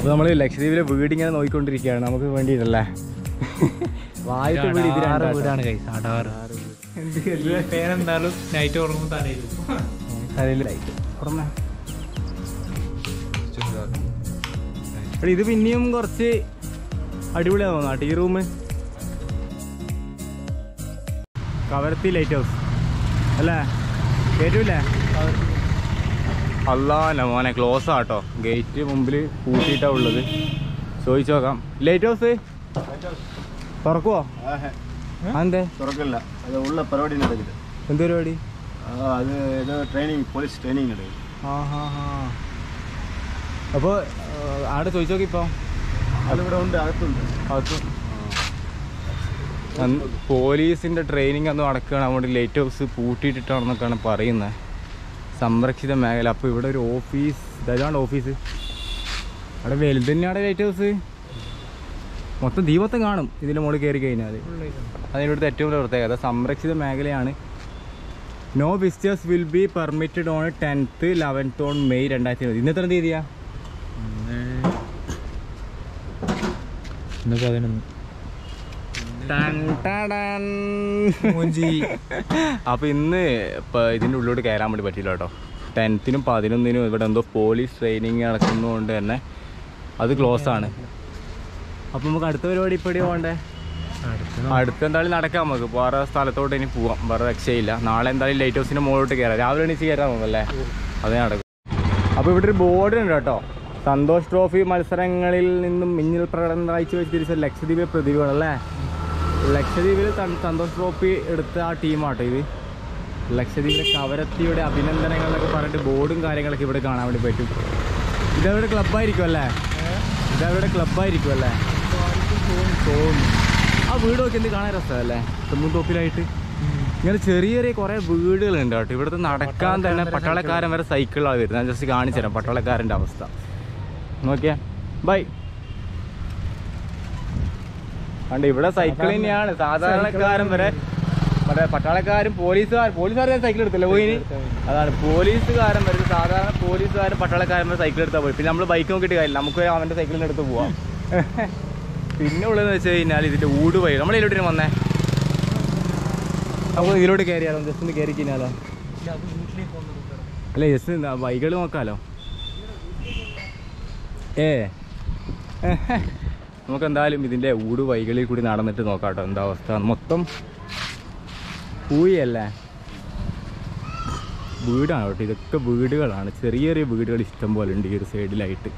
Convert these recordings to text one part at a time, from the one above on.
അപ്പോൾ നമ്മൾ ലക്ഷദ്വീപിലെ വീട് ഇങ്ങനെ നോക്കിക്കൊണ്ടിരിക്കുകയാണ് നമുക്ക് വേണ്ടിയിട്ടല്ലേ വായത്തെ വീട് ഇത് ആറ് രണ്ടാട്ടോ. വീടാണ് കൈ അടാറ് ഫാൻ എന്തായാലും നൈറ്റ് ഉറങ്ങുമ്പോൾ തലയിൽ അതിൽ ലൈറ്റ് തുറന്നേ എടാ, ഇത് പിന്നെയും കുറച്ച് അടിപൊളിയാ തോന്നാട്ടോ ഈ റൂം കവരത്തി ലൈറ്റ് ഹൗസ് അല്ലേ കേട്ടില്ലേ അല്ല മോനെ ക്ലോസ് ആട്ടോ ഗേറ്റ് മുമ്പിൽ പൂട്ടിയിട്ടാ ഉള്ളത് ചോദിച്ചു നോക്കാം ലൈറ്റ് ഹൗസ് തുറക്കുവോ അതെന്തേ തുറക്കില്ല അത് ഉള്ള പരിപാടി നടക്കുது എന്ത് പരിപാടി ആ, അത് ഏതോ ട്രെയിനിങ് പോലീസ് ട്രെയിനിങ് നടക്കുது ആ ഹാ ഹാ അപ്പോൾ ആടെ ചോദിച്ചു നോക്കി ഇപ്പോൾ അതിവിടെ ഉണ്ട് അകത്തുണ്ട് അത് അന്ന് പോലീസിന്റെ ട്രെയിനിങ് അന്ന് നടക്കുകയാണ് അതുകൊണ്ട് ലൈറ്റ് ഹൗസ് പൂട്ടിയിട്ടിട്ടാണെന്നൊക്കെയാണ് പറയുന്നത് സംരക്ഷിത മേഖല അപ്പോൾ ഇവിടെ ഒരു ഓഫീസ് ഇതാണ് ഓഫീസ് അവിടെ വലുത് തന്നെയാണ് ലൈറ്റ് ഹൗസ് മൊത്തം ദീപത്തം കാണും ഇതിൻ്റെ മുകളിൽ കയറി കഴിഞ്ഞാൽ അതിനിവിടുത്തെ ഏറ്റവും വലിയ പ്രത്യേകത സംരക്ഷിത മേഖലയാണ് no visitors will be permitted on tenth eleventh on May രണ്ടായിരത്തി ഇരുപത് ഇന്നത്തെ തീയതിയാ ഇന്ന് പതിനൊന്ന് മൂഞ്ചി അപ്പൊ ഇന്ന് ഇപ്പൊ ഇതിന്റെ ഉള്ളിലോട്ട് കയറാൻ വേണ്ടി പറ്റില്ല കേട്ടോ ടെൻത്തിനും പതിനൊന്നിനും ഇവിടെ എന്തോ പോലീസ് ട്രെയിനിങ് നടക്കുന്നതുകൊണ്ട് തന്നെ അത് ക്ലോസ് ആണ് അപ്പൊ നമുക്ക് അടുത്ത പരിപാടി ഇപ്പടി പോകണ്ടേ അടുത്ത് എന്തായാലും നടക്കാം നമുക്ക് വേറെ സ്ഥലത്തോട്ട് ഇനി പോവാം വേറെ രക്ഷയില്ല നാളെ എന്തായാലും ലൈറ്റ് ഹൗസിന്റെ മുകളിലോട്ട് കയറാം രാവിലെ എണീച്ച് കയറാൻ തോന്നുന്നല്ലേ അതേ നടക്കും അപ്പോൾ ഇവിടെ ഒരു ബോർഡ് ഉണ്ട് കേട്ടോ സന്തോഷ് ട്രോഫി മത്സരങ്ങളിൽ നിന്നും മിന്നൽ പ്രകടനം കാഴ്ചവെച്ച് തിരിച്ച ലക്ഷദ്വീപിലെ പ്രതിഭകൾ അല്ലേ ലക്ഷദ്വീപിൽ തൻ- സന്തോഷ് ട്രോഫി എടുത്ത ആ ടീമാട്ടോ ഇത് ലക്ഷദ്വീപിലെ കവരത്തിയുടെ അഭിനന്ദനങ്ങൾ എന്നൊക്കെ പറഞ്ഞിട്ട് ബോർഡും കാര്യങ്ങളൊക്കെ ഇവിടെ കാണാൻ വേണ്ടി പറ്റും ഇതവിടെ ക്ലബ്ബായിരിക്കും അല്ലേ ഇതവിടെ ക്ലബ്ബായിരിക്കും അല്ലേ തോന്നുന്നു ആ വീടൊക്കെ എന്ത് കാണാൻ രസമല്ലേ തെങ്ങും തോപ്പിലായിട്ട് ഇങ്ങനെ ചെറിയ ചെറിയ കുറേ വീടുകളുണ്ട് കേട്ടോ ഇവിടുത്തെ നടക്കാൻ തന്നെ പട്ടാളക്കാരൻ വരെ സൈക്കിളാണ് വരുന്നത് ഞാൻ ജസ്റ്റ് കാണിച്ചു തരാം പട്ടാളക്കാരൻ്റെ അവസ്ഥ നോക്കിയേ ബൈ കണ്ട് ഇവിടെ സൈക്കിൾ തന്നെയാണ് സാധാരണക്കാരൻ വരെ മറ്റേ പട്ടാളക്കാരും പോലീസുകാർ പോലീസുകാർ സൈക്കിൾ എടുത്തില്ല പോയിന് അതാണ് പോലീസുകാരൻ വരെ സാധാരണ പോലീസുകാരും പട്ടാളക്കാരൻ വരെ സൈക്കിൾ എടുത്താൽ പോയി പിന്നെ നമ്മൾ ബൈക്ക് നോക്കിയിട്ട് കാര്യമില്ല നമുക്ക് അവൻ്റെ സൈക്കിളിൻ്റെ അടുത്ത് പോവാം പിന്നെ ഉള്ളതെന്ന് വെച്ച് കഴിഞ്ഞാൽ ഇതിൻ്റെ ഊട് വഴി നമ്മൾ ഇതിലോട്ട് വന്നേ അപ്പോൾ ഇതിലോട്ട് കയറിയാലോ ജസ്റ്റ് ഒന്ന് കയറി കഴിഞ്ഞാലോ അല്ല ജസ്റ്റ് വൈകൾ നോക്കാലോ ഏ നമുക്ക് എന്തായാലും ഇതിൻ്റെ ഊട് വൈകളിൽ കൂടി നടന്നിട്ട് നോക്കാം കേട്ടോ എന്താ അവസ്ഥ മൊത്തം പൂയല്ലേ വീടാണ് കേട്ടോ ഇതൊക്കെ വീടുകളാണ് ചെറിയ ചെറിയ വീടുകൾ ഇഷ്ടം പോലെ ഉണ്ട് ഈ ഒരു സൈഡിലായിട്ട്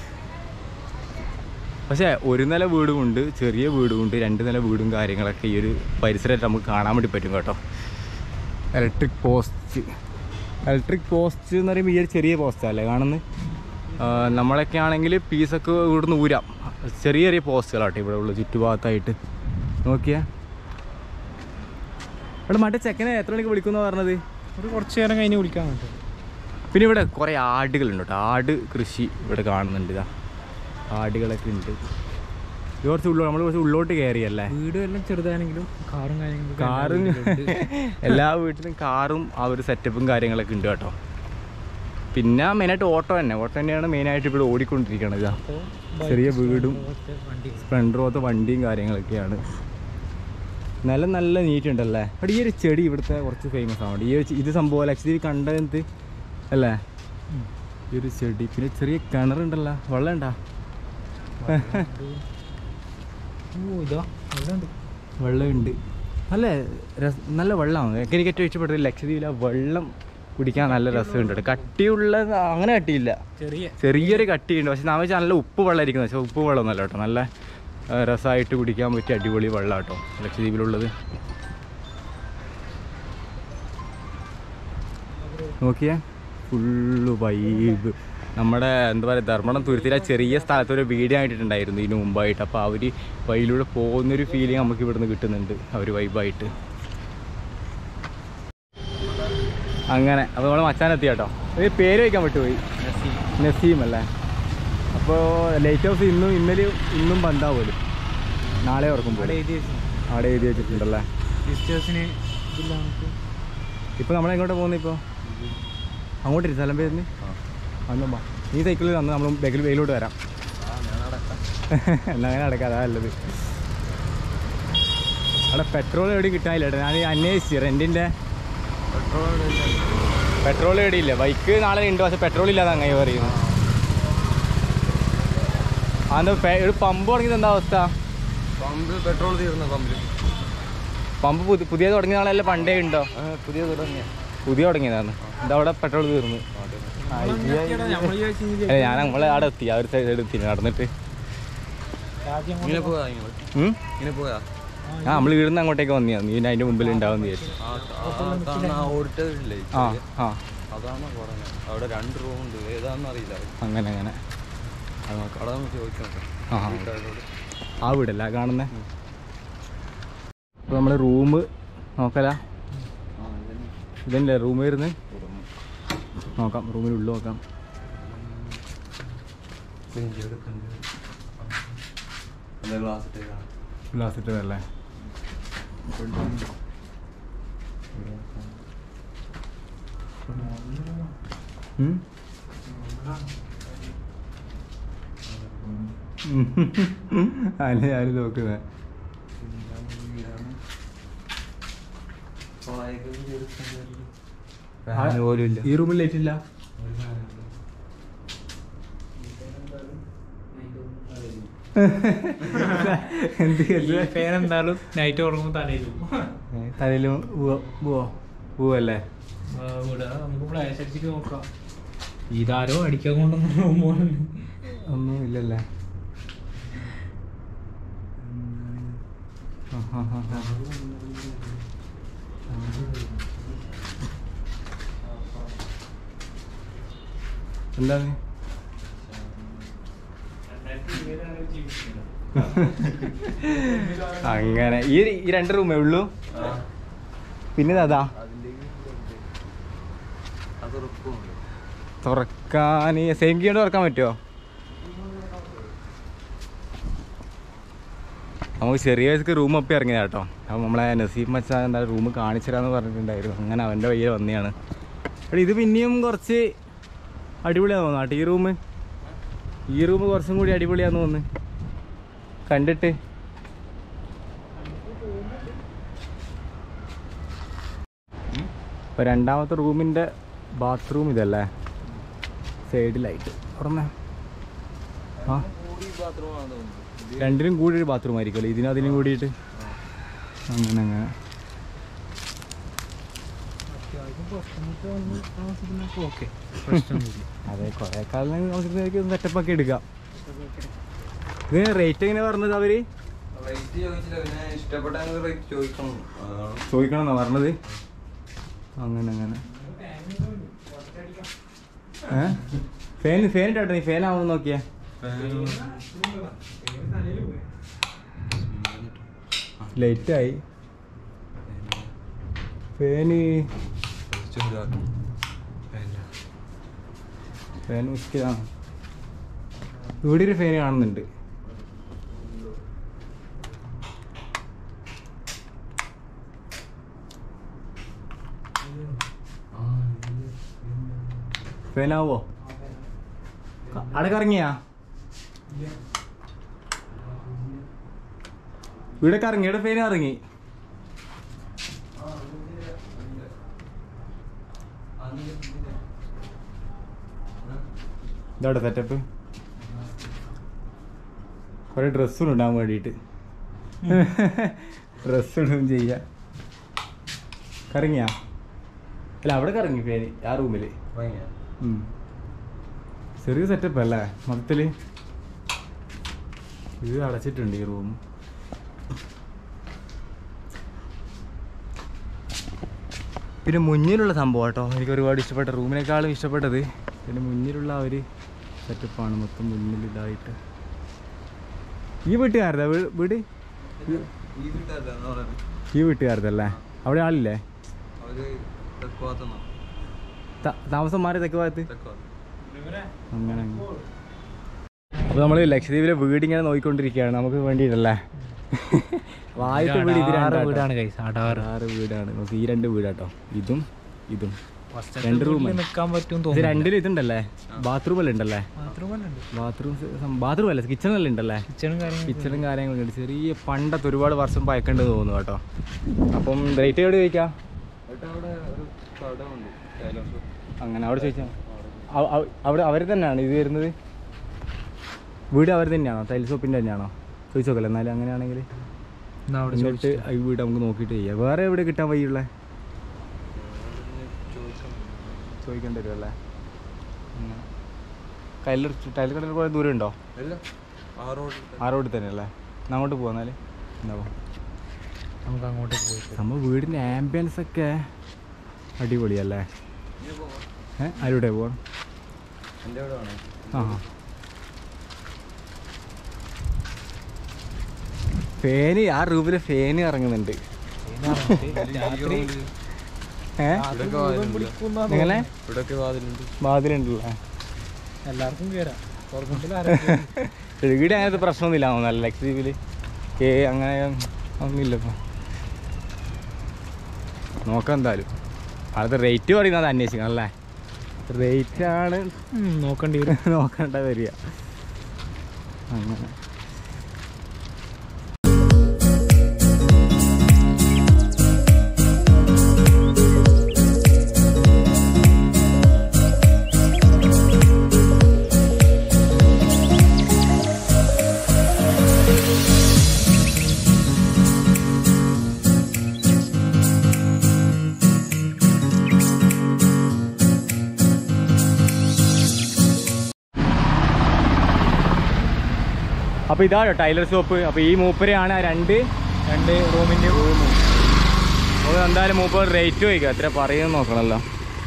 പക്ഷേ ഒരു നില വീടുമുണ്ട് ചെറിയ വീടുമുണ്ട് രണ്ട് നില വീടും കാര്യങ്ങളൊക്കെ ഈ ഒരു പരിസരമായിട്ട് നമുക്ക് കാണാൻ വേണ്ടി പറ്റും കേട്ടോ ഇലക്ട്രിക് പോസ്റ്റ് ഇലക്ട്രിക് പോസ്റ്റ് എന്ന് പറയുമ്പോൾ ഈ ഒരു ചെറിയ പോസ്റ്റല്ലേ കാണുന്നത് ആ, നമ്മളൊക്കെ ആണെങ്കിൽ പീസൊക്കെ ഇവിടുന്ന് ഊരാം ചെറിയ ചെറിയ പോസ്റ്റുകളാട്ടോ ഇവിടെ ഉള്ളു ചുറ്റുഭാഗത്തായിട്ട് നോക്കിയാ ഇവിടെ മറ്റേ ചെക്കനെ എത്ര മണിക്ക് വിളിക്കുന്നു പറഞ്ഞത് ഒരു കുറച്ച് നേരം കഴിഞ്ഞ് വിളിക്കാൻ പറ്റും പിന്നെ ഇവിടെ കുറേ ആടുകളുണ്ട് കേട്ടോ ആട് കൃഷി ഇവിടെ കാണുന്നുണ്ട് ഇതാ ആടുകളൊക്കെ ഉണ്ട് ഇത് കുറച്ച് ഉള്ളോ നമ്മൾ കുറച്ച് ഉള്ളോട്ട് കയറിയല്ലേ വീടും എല്ലാം ചെറുതാണെങ്കിലും കാറും കാര്യങ്ങളും കാറും എല്ലാ വീട്ടിലും കാറും ആ ഒരു സെറ്റപ്പും കാര്യങ്ങളൊക്കെ ഉണ്ട് കേട്ടോ പിന്നെ മെയിനായിട്ട് ഓട്ടോ തന്നെ ഓട്ടോ തന്നെയാണ് മെയിനായിട്ട് ഇവിടെ ഓടിക്കൊണ്ടിരിക്കുന്നത് ഇതാ ചെറിയ വീടും വണ്ടി സ്പ്ലെൻഡർ പോലത്തെ വണ്ടിയും കാര്യങ്ങളൊക്കെയാണ് നല്ല നല്ല നീറ്റ് ഉണ്ടല്ലേ അവിടെ ഈ ഒരു ചെടി ഇവിടുത്തെ കുറച്ച് ഫേമസ് ആണ് ഈ ഒരു ചെ- ഇത് സംഭവം ലക്ഷദ്വീപ് കണ്ടത് അല്ലേ ഈ ഒരു ചെടി പിന്നെ ചെറിയ കിണറുണ്ടല്ലോ വെള്ളം ഉണ്ടാ ഓ ഇതാ അതുണ്ട് വെള്ളമുണ്ട് നല്ല രസ നല്ല വെള്ളമാണ് എനിക്ക് ഏറ്റവും ഇഷ്ടപ്പെട്ടത് ലക്ഷദ്വീപിലെ വെള്ളം കുടിക്കാൻ നല്ല രസമുണ്ട് കേട്ടോ. കട്ടിയുള്ള അങ്ങനെ കട്ടിയില്ല ചെറിയ ചെറിയൊരു കട്ടിയുണ്ട് പക്ഷെ നമ്മൾ വെച്ചാൽ നല്ല ഉപ്പ് വെള്ളം ഇരിക്കുന്നത് പക്ഷെ ഉപ്പ് വെള്ളം ഒന്നല്ല കേട്ടോ നല്ല ആ, രസമായിട്ട് കുടിക്കാൻ പറ്റിയ അടിപൊളി വെള്ളം കേട്ടോ ലക്ഷദ്വീപിലുള്ളത് നോക്കിയേ ഫുള്ള് വൈബ് നമ്മുടെ എന്താ പറയുക ധർമ്മടം തുരുത്തിലെ ചെറിയ സ്ഥലത്ത് ഒരു വീഡിയോ ആയിട്ടുണ്ടായിരുന്നു ഇതിന് മുമ്പായിട്ട് അപ്പോൾ അവർ വഴിയിലൂടെ പോകുന്നൊരു ഫീലിംഗ് നമുക്ക് ഇവിടുന്ന് കിട്ടുന്നുണ്ട് അവർ വൈബായിട്ട് അങ്ങനെ അപ്പോൾ നമ്മൾ മച്ചാനെത്തി കേട്ടോ ഇത് പേര് വയ്ക്കാൻ വിട്ടുപോയി നസീം അല്ലേ അപ്പോൾ ലൈറ്റ് ഹൗസ് ഇന്നും ഇന്നലെയും ഇന്നും ബന്ധാവുമല്ലോ നാളെ ഓർക്കും അവിടെ പോലെ എഴുതി വെച്ചു അവിടെ എഴുതി വെച്ചിട്ടുണ്ടല്ലേ വിസിറ്റേഴ്സിന് ഇതില്ല നമുക്ക് ഇപ്പോൾ നമ്മൾ എങ്ങോട്ടാണ് പോകുന്നത് ഇപ്പോൾ അങ്ങോട്ട് സ്ഥലം പേരുന്ന് അന്നമ്പാ ഈ സൈക്കിളിൽ വന്ന് നമ്മൾ ബാക്കിൽ വെയിലോട്ട് വരാം എന്നാ അങ്ങനെ നടക്കാം അതാ നല്ലത് അവിടെ പെട്രോൾ എവിടെ കിട്ടാനില്ല കേട്ടോ ഞാൻ അന്വേഷിച്ചു റെൻറ്റിൻ്റെ പെട്രോൾ എവിടെയില്ല ബൈക്ക് നാളെ ഉണ്ട് പക്ഷെ പെട്രോൾ ഇല്ലാതെ അങ്ങനെ പറയുന്നത് അതെന്താ ഒരു പമ്പ് തുടങ്ങിയത് എന്താ അവസ്ഥ പമ്പ് പെട്രോൾ തീർന്ന പമ്പിൽ പമ്പ് പുതി പുതിയ തുടങ്ങിയ നാളെല്ലാം പണ്ടേ ഉണ്ടോ പുതിയ തുടങ്ങിയ പുതിയ തുടങ്ങിയതാണ് എന്താ അവിടെ പെട്രോൾ തീർന്നു അല്ല ഞാൻ നമ്മളെ അവിടെ എത്തി ആ ഒരു സൈഡ് എത്തി നടന്നിട്ട് ഇങ്ങനെ പോയാ നിങ്ങൾ ഉം? ഇങ്ങനെ പോയാ ആ നമ്മൾ ഇവിടുന്ന് അങ്ങോട്ടേക്ക് വന്നിയാ നീ പിന്നെ അതിന്റെ മുമ്പിൽ ഉണ്ടാവും വിചാരിച്ചു ആ ഓഡിറ്ററില്ലേ ആ ആ അതാണ് പറഞ്ഞത് അവിടെ രണ്ട് റൂം ഉണ്ട് ഏതാണെന്ന് അറിയില്ല അങ്ങനെ അങ്ങനെ അത് നോക്കാം അവിടെ നമുക്ക് ചോദിക്കാം ആ ആ. വീട്ടുകാരോട് ആ വീടല്ല കാണുന്നേ അപ്പോൾ നമ്മൾ റൂം നോക്കല ആ ഇതന്നെ ഇതല്ലേ റൂം വരുന്നത് നോക്കാം റൂമിനുള്ളിൽ നോക്കാം ബെഞ്ച് എടുക്കണ്ട് എന്താ ഗ്ലാസ് ഇട്ടേക്കാം ഗ്ലാസ് ഇട്ടതല്ലേ ഉം? അല്ല ഞാൻ നോക്കുന്നത് ഫാൻ പോലും ഇല്ല ഈ റൂമിൽ ലൈറ്റ് ഇല്ല എന്ത് ഫാൻ എന്തായാലും നൈറ്റ് ഉറങ്ങുമ്പോൾ തലയിൽ തലയിലും പോവോ പോവല്ലേ ഇവിടെ നമുക്ക് ഫ്ലാഷ് അടിച്ചിട്ട് നോക്കാം ഇതാരോ അടിക്കാൻ കൊണ്ടുവന്ന റൂമാണ് ഒന്നും ഇല്ലല്ലേ എന്താണ് അങ്ങനെ ഈ ഈ രണ്ട് റൂമേ ഉള്ളൂ പിന്നെ അതാ അത് ഉറപ്പുണ്ട് തുറക്കാൻ സെയിം കീ കൊണ്ട് തുറക്കാൻ പറ്റുമോ നമുക്ക് ചെറിയ വയസ്ക്ക് റൂം ഒപ്പം ഇറങ്ങിയതാ കേട്ടോ അപ്പോൾ നമ്മളെ നസീം മച്ചാൻ എന്താ റൂം കാണിച്ചു തരാമെന്ന് പറഞ്ഞിട്ടുണ്ടായിരുന്നു അങ്ങനെ അവൻ്റെ വയ്യ വന്നെയാണ് എടാ ഇത് പിന്നെയും കുറച്ച് അടിപൊളിയാന്ന് തോന്നുന്നു കേട്ടോ ഈ റൂം ഈ റൂം കുറച്ചും കൂടി അടിപൊളിയാന്ന് തോന്നുന്നു കണ്ടിട്ട് ഇപ്പോൾ രണ്ടാമത്തെ റൂമിൻ്റെ ബാത്റൂം ഇതല്ലേ സൈഡിലായിട്ട് ഓർമ്മ ആ ബാത്റൂമാണ് തോന്നുന്നു രണ്ടിനും കൂടി ഒരു ബാത്റൂം ആയിരിക്കുമല്ലോ ഇതിനും അതിനും കൂടിയിട്ട് അങ്ങനെ അങ്ങനെ ഓക്കെ അതെ കുറേ കാലം നമുക്ക് സെറ്റപ്പ് ഒക്കെ എടുക്കാം ഇത് റേറ്റ് എങ്ങനെ പറഞ്ഞത് അവര് റേറ്റ് ചോദിച്ചില്ല പിന്നെ ഇഷ്ടപ്പെട്ട റേറ്റ് ചോദിക്കണം അതാണ് ചോദിക്കണം എന്നാ പറഞ്ഞത് അങ്ങനെ അങ്ങനെ ഏ ഫാൻ ഫാൻ ഇട്ടോ നീ ഫാൻ ആവുമെന്ന് നോക്കിയാ ലൈറ്റായി ഫാന് ഫാൻ മുസ്കിലാണ് ഇവിടെ ഒരു ഫാൻ കാണുന്നുണ്ട് ഫാനാവോ അവിടെ കറങ്ങിയാ ഇവിടെ കറങ്ങി ഇവിടെ ഫാൻ ഇറങ്ങി ഇതവിടെ സെറ്റപ്പ് കുറെ ഡ്രസ്സും ഇടാൻ വേണ്ടിയിട്ട് ഡ്രസ്സ് ഇടുകയും ചെയ്യാം കറങ്ങിയാ അല്ല അവിടെ കറങ്ങി പേര് ആ റൂമിൽ ചെറിയ സെറ്റപ്പ് അല്ലേ മൊത്തത്തില് ഇത് അടച്ചിട്ടുണ്ട് ഈ റൂം പിന്നെ മുന്നിലുള്ള സംഭവം കേട്ടോ എനിക്ക് ഒരുപാട് ഇഷ്ടപ്പെട്ട റൂമിനേക്കാളും ഇഷ്ടപ്പെട്ടത് പിന്നെ മുന്നിലുള്ള ആ ഒരു സെറ്റപ്പാണ് മൊത്തം മുന്നിൽ ഇതായിട്ട് ഈ വീട്ടുകാരതാ വീ- വീട് ഈ വീട്ടുകാരല്ല എന്ന് പറയുന്നത് ഈ വീട്ടുകാരതല്ലേ അവിടെ ആളില്ലേ അവര് തെക്കുവാത്തുന്ന ത- താമസം മാറി തെക്ക് ഭാഗത്ത് തെക്കുവാത്ത് അങ്ങനെ അപ്പോൾ നമ്മൾ ലക്ഷദ്വീപിലെ വീട് ഇങ്ങനെ നോക്കിക്കൊണ്ടിരിക്കുകയാണ് നമുക്ക് വേണ്ടിയിട്ടല്ലേ ആദ്യത്തെ വീട് ഇത് രണ്ടാട്ടോ. കൈസ് അടാറ് ആറ് വീടാണ് നോക്ക് ഈ രണ്ട് വീടാട്ടോ ഇതും ഇതും രണ്ട് room. നിൽക്കാൻ പറ്റും ഇത് തോന്നുന്നു രണ്ടിലും ഇതുണ്ടല്ലേ ബാത്റൂം അല്ലേ ഉണ്ടല്ലേ ബാത്റൂം തന്നെ ഉണ്ട് ബാത്റൂം ബാത്റൂം അല്ലേ കിച്ചൺ അല്ലേ ഉണ്ടല്ലേ കിച്ചണും കാര്യങ്ങളും കിച്ചണും കാര്യങ്ങളൊക്കെ ഉണ്ട് ചെറിയ പണ്ടത്തെ ഒരുപാട് വർഷം പഴക്കണ്ടെന്ന് തോന്നുന്നു കേട്ടോ അപ്പം റേറ്റ് എവിടെ ചോദിക്കാം അങ്ങനെ അവിടെ ചോദിച്ചാൽ അവിടെ അവർ തന്നെയാണ് ഇത് വരുന്നത് വീട് അവർ തന്നെയാണോ ടൈൽ ഷോപ്പിൻ്റെ തന്നെയാണോ ചോദിച്ചു നോക്കല്ലേ എന്നാലും അങ്ങനെയാണെങ്കിൽ എന്നാ അവിടെ എന്നിട്ട് ഈ വീട് നമുക്ക് നോക്കിയിട്ട് ചെയ്യാം വേറെ എവിടെ കിട്ടാൻ വഴിയുള്ള ചോദിക്കേണ്ടി വരും അല്ലേ കയ്യിൽ ടൈൽ കടയിൽ കുറേ ദൂരം ഉണ്ടോ ആ റോഡിൽ തന്നെ അല്ലേ എന്നാ അങ്ങോട്ട് പോവാ എന്നാല് എന്താ പോവാ നമുക്ക് അങ്ങോട്ടേക്ക് പോയിട്ട് നമ്മൾ വീടിൻ്റെ ആംബിയൻസ് ഒക്കെ അടിപൊളിയല്ലേ ഏ ആരുടെ പോവാം ആ ഫേന് ആ റൂമിൽ ഫേന് ഇറങ്ങുന്നുണ്ട് രാത്രി ഏ എങ്ങനെ ഇവിടെയൊക്കെ വാതിലുണ്ട് വാതിലുണ്ടല്ലേ എല്ലാവർക്കും കയറാം തുറന്നിട്ടില്ല വീട് അങ്ങനത്തെ പ്രശ്നമൊന്നുമില്ല നല്ല ലക്ഷദ്വീപിൽ ഏ അങ്ങനെ ഒന്നുമില്ല ഇപ്പം നോക്കാം എന്തായാലും അടുത്ത റേറ്റ് പറയുന്നത് അന്വേഷിക്കണം അല്ലേ റേറ്റ് ആണ് നോക്കേണ്ടി വരും നോക്കണ്ട വരിക അങ്ങനെ അപ്പോൾ ഇതാണ് ടൈലർ ഷോപ്പ് അപ്പോൾ ഈ മൂപ്പരെയാണ് ആ രണ്ട് രണ്ട് റൂമിൻ്റെ അപ്പോൾ എന്തായാലും മൂപ്പർ റേറ്റ് ചോദിക്കുക എത്ര പറയുമെന്ന് നോക്കണമല്ലോ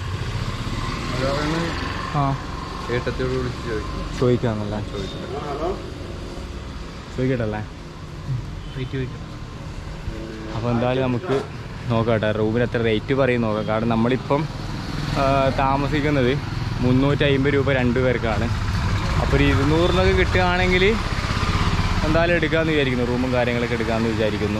ആ ഏട്ടത്തോട് വിളിച്ച് ചോദിക്കും ചോദിക്കാന്നല്ലേ ചോദിക്കട്ടല്ലേ റേറ്റ് ചോദിക്കണം അപ്പോൾ എന്തായാലും നമുക്ക് നോക്കാം റൂമിന് എത്ര റേറ്റ് പറയും നോക്കാം കാരണം നമ്മളിപ്പം ആ, താമസിക്കുന്നത് മുന്നൂറ്റി അമ്പത് രൂപ രണ്ട് പേർക്കാണ് അപ്പോൾ ഒരു ഇരുന്നൂറിനൊക്കെ കിട്ടുകയാണെങ്കിൽ എന്തായാലും എടുക്കാമെന്ന് വിചാരിക്കുന്നു റൂമും കാര്യങ്ങളൊക്കെ എടുക്കാമെന്ന് വിചാരിക്കുന്നു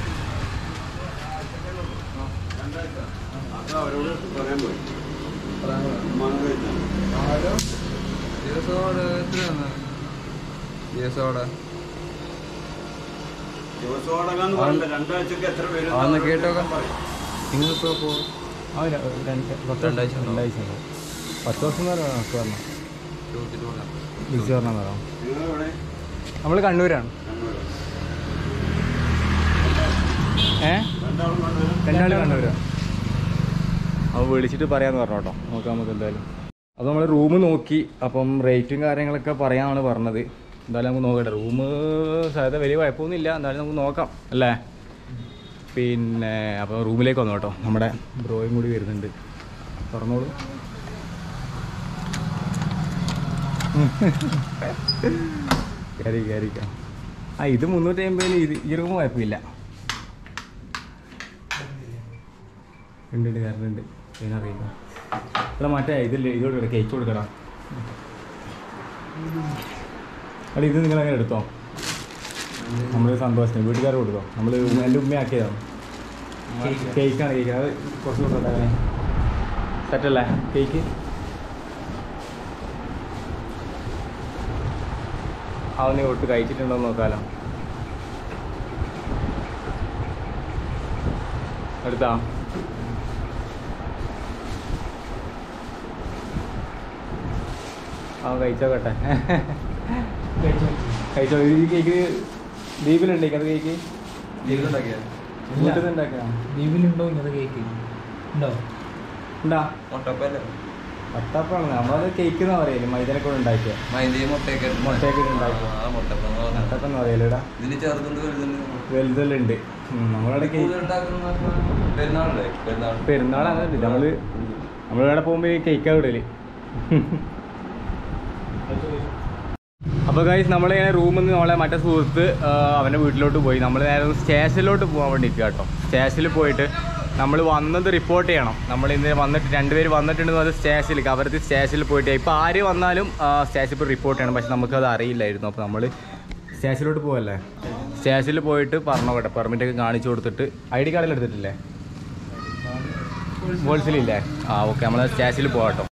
രണ്ടാഴ്ചക്ക് എത്ര പേര് അതൊന്ന് കേട്ടോക്കാം നിങ്ങളിപ്പോ പോ ആ ര- രണ്ട് പത്ത് രണ്ടാഴ്ച ഉണ്ടാവും. രണ്ടാഴ്ച ഉണ്ടാവും. പത്ത് ദിവസം എന്ന് പറയാം നമുക്ക് പറഞ്ഞു വിളിച്ചു പറഞ്ഞാൽ പറയാം നിങ്ങളെവിടെ നമ്മൾ കണ്ണൂരാണ് ഏ രണ്ടാളും കൊണ്ടുവരും രണ്ടാൾ കണ്ണൂരാണ് അപ്പോൾ വിളിച്ചിട്ട് പറയാന്ന് പറഞ്ഞു കേട്ടോ നോക്കാം നമുക്ക് എന്തായാലും അപ്പോൾ നമ്മൾ റൂം നോക്കി അപ്പം റേറ്റും കാര്യങ്ങളൊക്കെ പറയാനാണ് പറഞ്ഞത് എന്തായാലും നമുക്ക് നോക്കട്ടെ റൂം സാധ്യത വലിയ കുഴപ്പമൊന്നുമില്ല എന്തായാലും നമുക്ക് നോക്കാം അല്ലേ പിന്നെ അപ്പോൾ റൂമിലേക്ക് വന്നു കേട്ടോ നമ്മുടെ ബ്രോയും കൂടി വരുന്നുണ്ട് തുറന്നോളൂ കയറി കയറിക്കാം ആ ഇത് മുന്നൂറ്റി അമ്പതിന് ഇത് ഈ റൂം കുഴപ്പമില്ല ഉണ്ട് ഉണ്ട് കറണ്ട് ഉണ്ട് ഇതിനറിയില്ല ഇവിടെ മറ്റേ ഇതില്ലേ ഇതോട് കൂടെ കേക്ക് കൊടുക്കണം അവിടെ ഇത് നിങ്ങൾ അങ്ങനെ എടുത്തോ നമ്മൾ സന്തോഷം വീട്ടുകാർ കൊടുത്തോ നമ്മൾ എൻ്റെ ഉമ്മയാക്കിയതാണ് കേക്കാണ് കേക്ക് അത് കുറച്ച് കൊടുത്തോട്ടെ സെറ്റല്ലേ കേക്ക് അവനെ ഒട്ട് കഴിച്ചിട്ടുണ്ടോ എന്ന് നോക്കാലോ എടുത്താ അവൻ കഴിച്ചോക്കട്ടെ കഴിച്ചോ ഈ കേക്ക് ദ്വീപിലുണ്ട് അത് കേക്ക് വീട്ടിൽ നിന്ന് ഉണ്ടാക്കാം ദ്വീപിലുണ്ടോ ഇങ്ങനത്തെ കേക്ക് ഉണ്ടോ ഉണ്ടാ മുട്ടപ്പല്ലേ വട്ടാപ്പാണ് നമ്മളത് കേക്ക് എന്നാ പറയല് മൈദനെ കൊണ്ട് ഉണ്ടാക്കിയ മൈദയും മുട്ടയൊക്കെ മുട്ടയൊക്കെ ഉണ്ടാക്കി. ആ മുട്ടപ്പം എന്ന് പറഞ്ഞാ. വട്ടപ്പെന്ന് പറയലടാ ഇതിന് ചെറുതുണ്ട് വലുതുണ്ട് വലുതെല്ലാം നമ്മളവിടെ കേക്ക് ഉണ്ടാക്കുന്ന പെരുന്നാളല്ലേ പെരുന്നാൾ പെരുന്നാളാണ് നമ്മള് നമ്മളിവിടെ പോകുമ്പോ ഈ കേക്കാ വിടല് അപ്പൊ ഗൈസ് നമ്മളിങ്ങനെ റൂമിൽ നിന്ന് നമ്മളെ മറ്റേ സുഹൃത്ത് ആ, അവൻ്റെ വീട്ടിലോട്ട് പോയി നമ്മൾ നേരെ ഒന്ന് സ്റ്റേഷനിലോട്ട് പോകാൻ വേണ്ടി നിൽക്കുക കേട്ടോ സ്റ്റേഷനിൽ പോയിട്ട് നമ്മൾ വന്നത് റിപ്പോർട്ട് ചെയ്യണം നമ്മൾ ഇന്ന് വന്നിട്ട് രണ്ടുപേര് വന്നിട്ടുണ്ടെന്ന് പറഞ്ഞാൽ സ്റ്റേഷനിൽ അവർക്ക് സ്റ്റേഷനിൽ പോയിട്ട് ഇപ്പോൾ ആര് വന്നാലും സ്റ്റേഷനിൽ പോയി റിപ്പോർട്ട് ചെയ്യണം പക്ഷെ നമുക്കത് അറിയില്ലായിരുന്നു അപ്പോൾ നമ്മൾ സ്റ്റേഷനിലോട്ട് പോവല്ലേ സ്റ്റേഷനിൽ പോയിട്ട് പറഞ്ഞോട്ടെ പെർമിറ്റ് ഒക്കെ കാണിച്ചു കൊടുത്തിട്ട് ഐ ഡി കാർഡിൽ എടുത്തിട്ടില്ലേ വോൾസിലില്ലേ ആ ഓക്കെ നമ്മളെ സ്റ്റാച്ചിൽ പോകാം കേട്ടോ